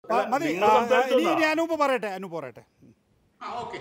ആ, അല്ല, മതി നിങ്ങൾ ആ, ആ, സംസാരിച്ചോ ഇനി എന്നാ? ഇനി അനൂപ് പറയട്ടെ അനൂപ് പറയട്ടെ ആ ഓക്കെ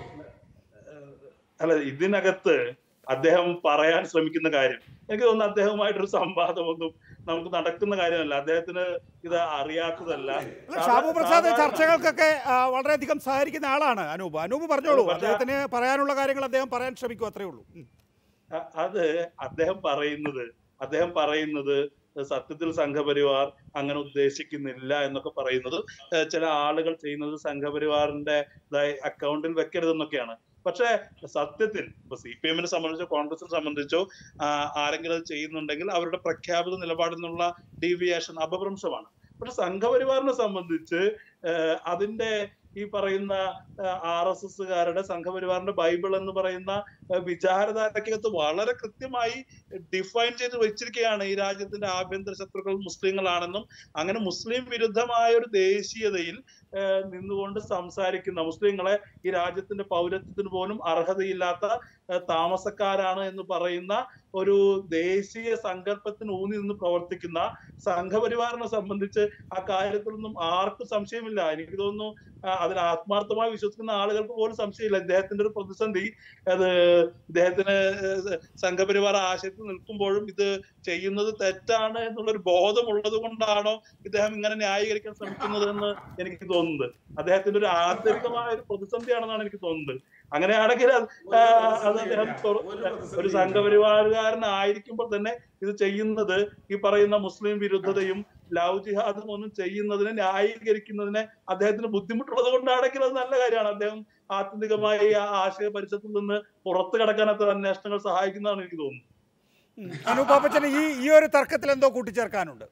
അല്ല ഇതിനകത്ത് അദ്ദേഹം പറയാൻ ശ്രമിക്കുന്ന കാര്യം എനിക്ക് തോന്നുന്നു അദ്ദേഹവുമായിട്ടൊരു സംവാദമൊന്നും നമുക്ക് നടക്കുന്ന കാര്യമല്ല അദ്ദേഹത്തിന് ഇത് അറിയാത്തതല്ല അല്ല, ഷാബു പ്രസാദ് സാധാരണ- ചർച്ചകൾക്കൊക്കെ ആ, വളരെയധികം സഹകരിക്കുന്ന ആളാണ് അനൂപ് അനൂപ് പറഞ്ഞോളൂ പക്ഷേ- അദ്ദേഹത്തിന് പറയാനുള്ള കാര്യങ്ങൾ അദ്ദേഹം പറയാൻ ശ്രമിക്കും അത്രേ ഉള്ളൂ ഉം. അ- അത് അദ്ദേഹം പറയുന്നത് അദ്ദേഹം പറയുന്നത് സത്യത്തിൽ സംഘപരിവാർ അങ്ങനെ ഉദ്ദേശിക്കുന്നില്ല എന്നൊക്കെ പറയുന്നത് ഏഹ് ചില ആളുകൾ ചെയ്യുന്നത് സംഘപരിവാറിന്റെ ഇതായി അക്കൗണ്ടിൽ വെക്കരുതെന്നൊക്കെയാണ് പക്ഷേ സത്യത്തിൽ ഇപ്പൊ സി പി എമ്മിനെ സംബന്ധിച്ചോ കോൺഗ്രസിനെ സംബന്ധിച്ചോ ആ, ആരെങ്കിലും അത് ചെയ്യുന്നുണ്ടെങ്കിൽ അവരുടെ പ്രഖ്യാപിത നിലപാടിൽ നിന്നുള്ള ഡീവിയേഷൻ അപഭ്രംശമാണ് പക്ഷെ സംഘപരിവാറിനെ സംബന്ധിച്ച് ഏഹ് അതിന്റെ ഈ പറയുന്ന ആർ എസ് എസ്സുകാരുടെ സംഘപരിവാറിന്റെ ബൈബിൾ എന്ന് പറയുന്ന ഏഹ് വിചാരധാരക്കകത്ത് വളരെ കൃത്യമായി ഡിഫൈൻ ചെയ്ത് വെച്ചിരിക്കുകയാണ് ഈ രാജ്യത്തിന്റെ ആഭ്യന്തര ശത്രുക്കൾ മുസ്ലിങ്ങളാണെന്നും അങ്ങനെ മുസ്ലിം വിരുദ്ധമായ ഒരു ദേശീയതയിൽ ഏഹ് നിന്നുകൊണ്ട് സംസാരിക്കുന്ന മുസ്ലിങ്ങളെ ഈ രാജ്യത്തിന്റെ പൗരത്വത്തിന് പോലും അർഹതയില്ലാത്ത ഏഹ് താമസക്കാരാണ് എന്ന് പറയുന്ന ഒരു ദേശീയ സങ്കല്പത്തിന് ഊന്നി നിന്ന് പ്രവർത്തിക്കുന്ന സംഘപരിവാറിനെ സംബന്ധിച്ച് ആ കാര്യത്തിലൊന്നും ആർക്കും സംശയമില്ല എനിക്ക് തോന്നുന്നു ആ, അതിൽ ആത്മാർത്ഥമായി വിശ്വസിക്കുന്ന ആളുകൾക്ക് പോലും സംശയമില്ല ഇദ്ദേഹത്തിന്റെ ഒരു പ്രതിസന്ധി അത് ഇദ്ദേഹത്തിന് ഏഹ് സംഘപരിവാർ ആശയത്തിൽ നിൽക്കുമ്പോഴും ഇത് ചെയ്യുന്നത് തെറ്റാണ് എന്നുള്ളൊരു ബോധമുള്ളത് കൊണ്ടാണോ ഇദ്ദേഹം ഇങ്ങനെ ന്യായീകരിക്കാൻ ശ്രമിക്കുന്നത് എന്ന് എനിക്ക് തോന്നുന്നത് അദ്ദേഹത്തിന്റെ ഒരു ആന്തരികമായ ഒരു പ്രതിസന്ധിയാണെന്നാണ് എനിക്ക് തോന്നുന്നത് അങ്ങനെയാണെങ്കിൽ അത് ആ, അത് അദ്ദേഹം തുറ- ഒരു സംഘപരിവാറുകാരനായിരിക്കുമ്പോൾ തന്നെ ഇത് ചെയ്യുന്നത് ഈ പറയുന്ന മുസ്ലിം വിരുദ്ധതയും ലവ് ജിഹാദും ഒന്നും ചെയ്യുന്നതിനെ ന്യായീകരിക്കുന്നതിനെ അദ്ദേഹത്തിന് ബുദ്ധിമുട്ടുള്ളത് കൊണ്ടാണെങ്കിൽ അത് നല്ല കാര്യമാണ് അദ്ദേഹം ആത്യന്തികമായി ആ ആശയ പരിസരത്തിൽ നിന്ന് പുറത്തു കടക്കാൻ അത്ര അന്വേഷണങ്ങൾ സഹായിക്കുന്നതാണ് എനിക്ക് തോന്നുന്നത് ഉം. അനൂപ് പാപ്പച്ചന് ഈ ഈ ഒരു തർക്കത്തിൽ എന്തോ കൂട്ടിച്ചേർക്കാനുണ്ട്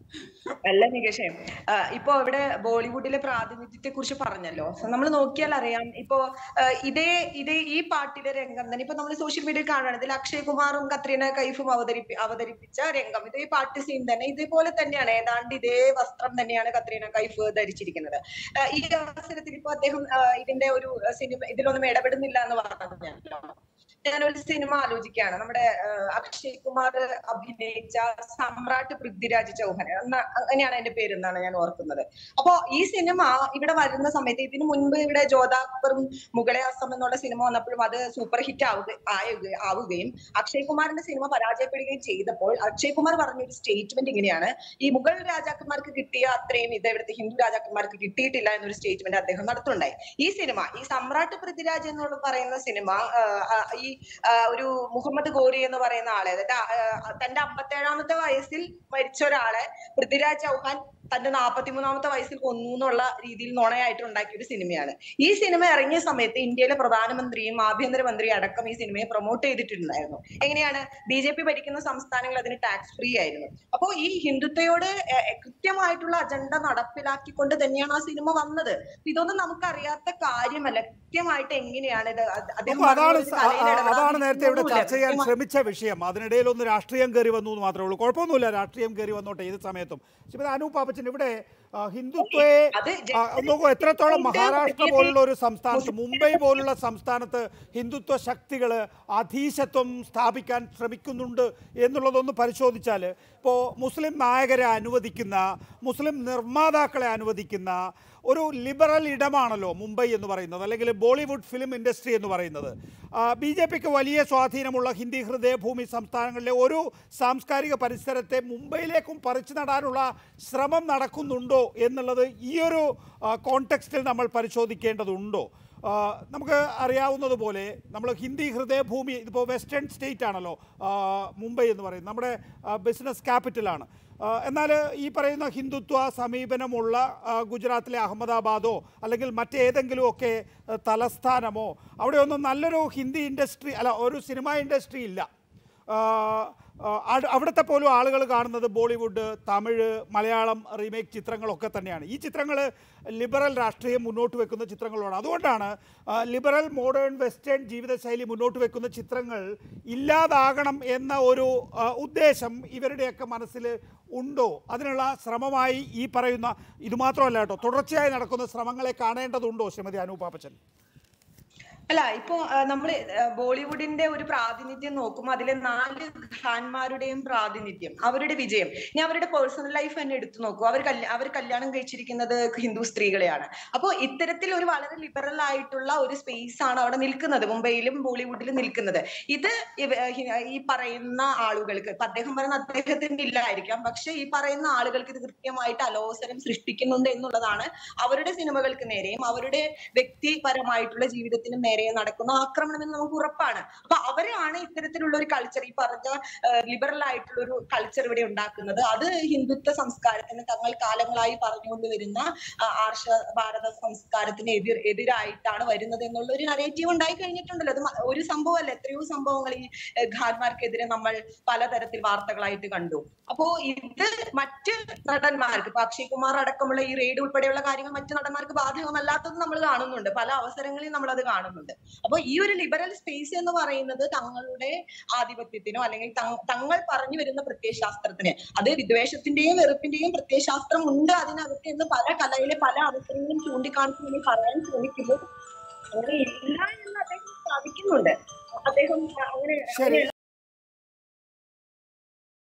അല്ല നികേഷേ ആ, ഇപ്പൊ ഇവിടെ ബോളിവുഡിലെ പ്രാതിനിധ്യത്തെ കുറിച്ച് പറഞ്ഞല്ലോ നമ്മൾ നോക്കിയാൽ അറിയാം ഇപ്പോ ആ, ഇതേ ഇതേ ഈ പാട്ടിലെ രംഗം തന്നെ ഇപ്പൊ നമ്മൾ സോഷ്യൽ മീഡിയയിൽ കാണുകയാണ് ഇതിൽ അക്ഷയ് കുമാറും കത്രീന കൈഫും അവതരിപ്പി അവതരിപ്പിച്ച രംഗം ഇതേ പാട്ട് സീൻ തന്നെ ഇതേപോലെ തന്നെയാണ് ഏതാണ്ട് ഇതേ വസ്ത്രം തന്നെയാണ് കത്രീന കൈഫ് ധരിച്ചിരിക്കുന്നത് ആ, ഈ അവസരത്തിൽ ഇപ്പൊ അദ്ദേഹം ആ, ഇതിന്റെ ഒരു സിനിമ ഇതിലൊന്നും ഇടപെടുന്നില്ല എന്ന് പറഞ്ഞല്ലോ ഞാനൊരു സിനിമ ആലോചിക്കുകയാണ് നമ്മുടെ ആ, അക്ഷയ് കുമാർ അഭിനയിച്ച സമ്രാട്ട് പൃഥ്വിരാജ് ചൗഹാൻ എന്ന അങ്ങനെയാണ് അതിന്റെ പേര് എന്നാണ് ഞാൻ ഓർക്കുന്നത് അപ്പോ ഈ സിനിമ ഇവിടെ വരുന്ന സമയത്ത് ഇതിനു മുൻപ് ഇവിടെ ജോധാക്ബറും മുഗളെ അസം എന്നുള്ള സിനിമ വന്നപ്പോഴും അത് സൂപ്പർ ഹിറ്റ് ആവുക ആവുക- ആവുകയും അക്ഷയ് കുമാറിന്റെ സിനിമ പരാജയപ്പെടുകയും ചെയ്തപ്പോൾ അക്ഷയ് കുമാർ പറഞ്ഞൊരു സ്റ്റേറ്റ്മെന്റ് ഇങ്ങനെയാണ് ഈ മുഗൾ രാജാക്കന്മാർക്ക് കിട്ടിയ അത്രയും ഇത് ഇവിടുത്തെ ഹിന്ദു രാജാക്കന്മാർക്ക് കിട്ടിയിട്ടില്ല എന്നൊരു സ്റ്റേറ്റ്മെന്റ് അദ്ദേഹം നടത്തുണ്ടായി ഈ സിനിമ ഈ സമ്രാട്ട് പൃഥ്വിരാജ് എന്നുള്ള പറയുന്ന സിനിമ ആ, ആ, ഈ ആ, ഒരു മുഹമ്മദ് ഗോരി എന്ന് പറയുന്ന ആളെ അതായത് ആ, തന്റെ അമ്പത്തേഴാമത്തെ വയസ്സിൽ മരിച്ച ഒരാളെ പൃഥ്വിരാജ് ചൗഹാൻ തന്റെ നാൽപ്പത്തിമൂന്നാമത്തെ വയസ്സിൽ കൊന്നു എന്നുള്ള രീതിയിൽ നുണയായിട്ട് ഉണ്ടാക്കിയ ഒരു സിനിമയാണ് ഈ സിനിമ ഇറങ്ങിയ സമയത്ത് ഇന്ത്യയിലെ പ്രധാനമന്ത്രിയും ആഭ്യന്തരമന്ത്രിയും അടക്കം ഈ സിനിമയെ പ്രൊമോട്ട് ചെയ്തിട്ടുണ്ടായിരുന്നു എങ്ങനെയാണ് ബി ജെ പി ഭരിക്കുന്ന സംസ്ഥാനങ്ങൾ അതിന് ടാക്സ് ഫ്രീ ആയിരുന്നു അപ്പോ ഈ ഹിന്ദുത്വയോട് എ- എ- കൃത്യമായിട്ടുള്ള അജണ്ട നടപ്പിലാക്കിക്കൊണ്ട് തന്നെയാണ് ആ സിനിമ വന്നത് ഇതൊന്നും നമുക്കറിയാത്ത കാര്യമല്ല കൃത്യമായിട്ട് എങ്ങനെയാണ് ഇത് അത് അദ്ദേഹം അപ്പോൾ അതാണ് പറഞ്ഞ സ- ഒരു ആ- കലയിൽ ആ- ഇടപെടാൻ അതാണ് നേരത്തെ ഇവിടെ ഒന്നുമില്ല. ചർച്ച ചെയ്യാൻ കൃത്യമായി- ശ്രമിച്ച വിഷയം അതിനിടയിൽ ഒന്ന് രാഷ്ട്രീയം കയറി വന്നു എന്ന് മാത്രമേ ഉള്ളൂ കുഴപ്പമൊന്നുമില്ല രാഷ്ട്രീയം കയറി വന്നോട്ടെ ഏത് സമയത്തും ശ്രീമതി അനൂപ് പാപ്പച്ചൻ ഇവിടെ ആ, ഹിന്ദുത്വയെ അത് ആ, നോക്കൂ എത്രത്തോളം ഇത് മഹാരാഷ്ട്ര വലിയ- പോലുള്ള ഒരു സംസ്ഥാനത്ത് മുംബൈ പോലുള്ള സംസ്ഥാനത്ത് ഹിന്ദുത്വ ശക്തികൾ അധീശത്വം സ്ഥാപിക്കാൻ ശ്രമിക്കുന്നുണ്ട് എന്നുള്ളതൊന്ന് പരിശോധിച്ചാൽ ഇപ്പോൾ മുസ്ലിം നായകരെ അനുവദിക്കുന്ന മുസ്ലിം നിർമ്മാതാക്കളെ അനുവദിക്കുന്ന ഒരു ലിബറൽ ഇടമാണല്ലോ മുംബൈ എന്ന് പറയുന്നത് അല്ലെങ്കിൽ ബോളിവുഡ് ഫിലിം ഇൻഡസ്ട്രി എന്ന് പറയുന്നത് ബി ജെ പിക്ക് വലിയ സ്വാധീനമുള്ള ഹിന്ദി ഹൃദയഭൂമി സംസ്ഥാനങ്ങളിലെ ഒരു സാംസ്കാരിക പരിസരത്തെ മുംബൈയിലേക്കും പറിച്ചു നടാനുള്ള ശ്രമം നടക്കുന്നുണ്ടോ എന്നുള്ളത് ഈ ഒരു കോണ്ടെക്സ്റ്റിൽ നമ്മൾ പരിശോധിക്കേണ്ടതുണ്ടോ ആ, നമുക്ക് അറിയാവുന്നതുപോലെ നമ്മൾ ഹിന്ദി ഹൃദയഭൂമി ഇതിപ്പോൾ വെസ്റ്റേൺ സ്റ്റേറ്റ് ആണല്ലോ ആ, മുംബൈ എന്ന് പറയുന്നത് നമ്മുടെ ബിസിനസ് ക്യാപിറ്റലാണ് എന്നാൽ ഈ പറയുന്ന ഹിന്ദുത്വ സമീപനമുള്ള ആ, ഗുജറാത്തിലെ അഹമ്മദാബാദോ അല്ലെങ്കിൽ മറ്റേതെങ്കിലുമൊക്കെ ആ, തലസ്ഥാനമോ അവിടെയൊന്നും നല്ലൊരു ഹിന്ദി ഇൻഡസ്ട്രി അല്ല ഒരു സിനിമ ഇൻഡസ്ട്രി ഇല്ല ആ, ആ, അട്- അവിടുത്തെ പോലും ആളുകൾ കാണുന്നത് ബോളിവുഡ് തമിഴ് മലയാളം റീമേക്ക് ചിത്രങ്ങളൊക്കെ തന്നെയാണ് ഈ ചിത്രങ്ങൾ ലിബറൽ രാഷ്ട്രീയം മുന്നോട്ട് വെക്കുന്ന ചിത്രങ്ങളാണ് അതുകൊണ്ടാണ് ആ, ലിബറൽ മോഡേൺ വെസ്റ്റേൺ ജീവിതശൈലി മുന്നോട്ട് വെക്കുന്ന ചിത്രങ്ങൾ ഇല്ലാതാകണം എന്ന ഒരു ആ, ഉദ്ദേശം ഇവരുടെയൊക്കെ മനസ്സിൽ ഉണ്ടോ അതിനുള്ള ശ്രമമായി ഈ പറയുന്ന ഇത് മാത്രമല്ല കേട്ടോ തുടർച്ചയായി നടക്കുന്ന ശ്രമങ്ങളെ കാണേണ്ടതുണ്ടോ ശ്രീമതി അനൂപാപ്പച്ചൻ അല്ല ഇപ്പൊ നമ്മൾ ബോളിവുഡിന്റെ ഒരു പ്രാതിനിധ്യം നോക്കുമ്പോൾ അതിലെ നാല് ഖാൻമാരുടെയും പ്രാതിനിധ്യം അവരുടെ വിജയം ഇനി അവരുടെ പേഴ്സണൽ ലൈഫ് തന്നെ എടുത്തു നോക്കൂ അവർ കല്യാ- അവർ കല്യാണം കഴിച്ചിരിക്കുന്നത് ഹിന്ദു സ്ത്രീകളെയാണ് അപ്പോൾ ഇത്തരത്തിൽ ഒരു വളരെ ലിബറൽ ആയിട്ടുള്ള ഒരു സ്പേസ് ആണ് അവിടെ നിൽക്കുന്നത് മുംബൈയിലും ബോളിവുഡിലും നിൽക്കുന്നത് ഇത് ഇവ- ഹി- ഈ പറയുന്ന ആളുകൾക്ക് ഇപ്പൊ അദ്ദേഹം പറയുന്ന അദ്ദേഹത്തിന് ഇല്ലായിരിക്കാം പക്ഷെ ഈ പറയുന്ന ആളുകൾക്ക് ഇത് കൃത്യമായിട്ട് അലോസരം സൃഷ്ടിക്കുന്നുണ്ട് എന്നുള്ളതാണ് അവരുടെ സിനിമകൾക്ക് നേരെയും അവരുടെ വ്യക്തിപരമായിട്ടുള്ള ജീവിതത്തിന് നേരെയും നടക്കുന്ന ആക്രമണം എന്ന് നമുക്ക് ഉറപ്പാണ് അപ്പൊ അവരാണ് ഇത്തരത്തിലുള്ള ഒരു കൾച്ചർ ഈ പറഞ്ഞ ലിബറൽ ആയിട്ടുള്ള ഒരു കൾച്ചർ ഇവിടെ ഉണ്ടാക്കുന്നത് അത് ഹിന്ദുത്വ സംസ്കാരത്തിന് തങ്ങൾ കാലങ്ങളായി പറഞ്ഞുകൊണ്ട് വരുന്ന ആ, ആർഷ ഭാരത സംസ്കാരത്തിന് എതിർ എതിരായിട്ടാണ് വരുന്നത് എന്നുള്ള ഒരു നരേറ്റീവ് ഉണ്ടായി കഴിഞ്ഞിട്ടുണ്ടല്ലോ അത് മ- ഒരു സംഭവമല്ല എത്രയോ സംഭവങ്ങൾ ഈ ഏഹ്, ഖാൻമാർക്കെതിരെ നമ്മൾ പലതരത്തിൽ വാർത്തകളായിട്ട് കണ്ടു അപ്പോ ഇത് മറ്റ് നടന്മാർക്ക് ഇപ്പൊ അക്ഷയ് കുമാർ അടക്കമുള്ള ഈ റെയ്ഡ് ഉൾപ്പെടെയുള്ള കാര്യങ്ങൾ മറ്റു നടന്മാർക്ക് ബാധകമല്ലാത്തത് നമ്മൾ കാണുന്നുണ്ട് പല അവസരങ്ങളിൽ നമ്മൾ അത് കാണുന്നുണ്ട് അപ്പൊ ഈ ഒരു ലിബറൽ സ്പേസ് എന്ന് പറയുന്നത് തങ്ങളുടെ ആധിപത്യത്തിനോ അല്ലെങ്കിൽ തങ്- തങ്ങൾ പറഞ്ഞു വരുന്ന പ്രത്യയശാസ്ത്രത്തിന് അത് വിദ്വേഷത്തിന്റെയും വെറുപ്പിന്റെയും പ്രത്യയശാസ്ത്രം ഉണ്ട് അതിനകത്ത് എന്ന് പല കലയിലെ പല അവസരങ്ങളും ചൂണ്ടിക്കാണിച്ച് നമ്മൾ പറയാൻ ശ്രമിക്കുന്നു അങ്ങനെ ഇല്ല എന്ന് അദ്ദേഹം സ്ഥാപിക്കുന്നുണ്ട് അദ്ദേഹം അങ്ങനെ ശരി